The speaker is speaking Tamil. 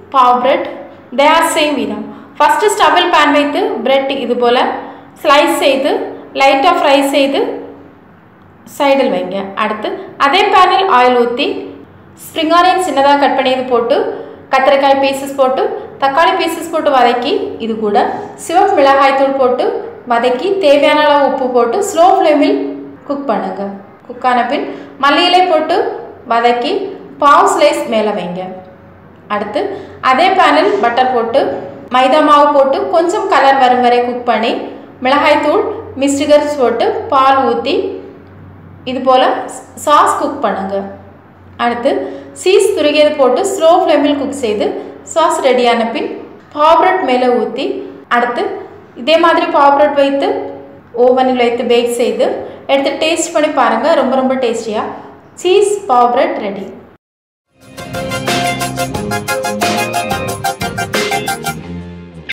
pav bread they are same விதம் ஃபஸ்ட்டு ஸ்டபிள் பேன் வைத்து பிரெட் இது போல் ஸ்லைஸ் செய்து லைட்டாக ஃப்ரை செய்து சைடில் வைங்க அடுத்து அதே பேனில் ஆயில் ஊற்றி ஸ்ப்ரிங் ஆனியன் சின்னதாக கட் பண்ணி இது போட்டு கத்திரிக்காய் பீசஸ் போட்டு தக்காளி பீசஸ் போட்டு வதக்கி இது கூட சிவப்பு மிளகாய் தூள் போட்டு வதக்கி தேவையான அளவு உப்பு போட்டு ஸ்லோ ஃப்ளேமில் குக் பண்ணுங்க குக் ஆன பின் மல்லி இலை போட்டு வதக்கி பாவ் ஸ்லைஸ் மேலே வைங்க அடுத்து அதே பேனில் பட்டர் போட்டு மைதா மாவு போட்டு கொஞ்சம் கலர் வரும் வரை குக் பண்ணி மிளகாய்த்தூள் மிஸ்டிகர்ஸ் போட்டு பால் ஊற்றி இது போல் சாஸ் குக் பண்ணுங்க அடுத்து சீஸ் துருகியது போட்டு ஸ்லோ ஃப்ளேமில் குக் செய்து சாஸ் ரெடியான பின் பாப்ரெட் மேலே ஊற்றி அடுத்து இதே மாதிரி பாப்ரெட் வைத்து ஓவனில் வைத்து பேக் செய்து எடுத்து டேஸ்ட் பண்ணி பாருங்கள் ரொம்ப ரொம்ப டேஸ்டியாக சீஸ் பாப்ரெட் ரெடி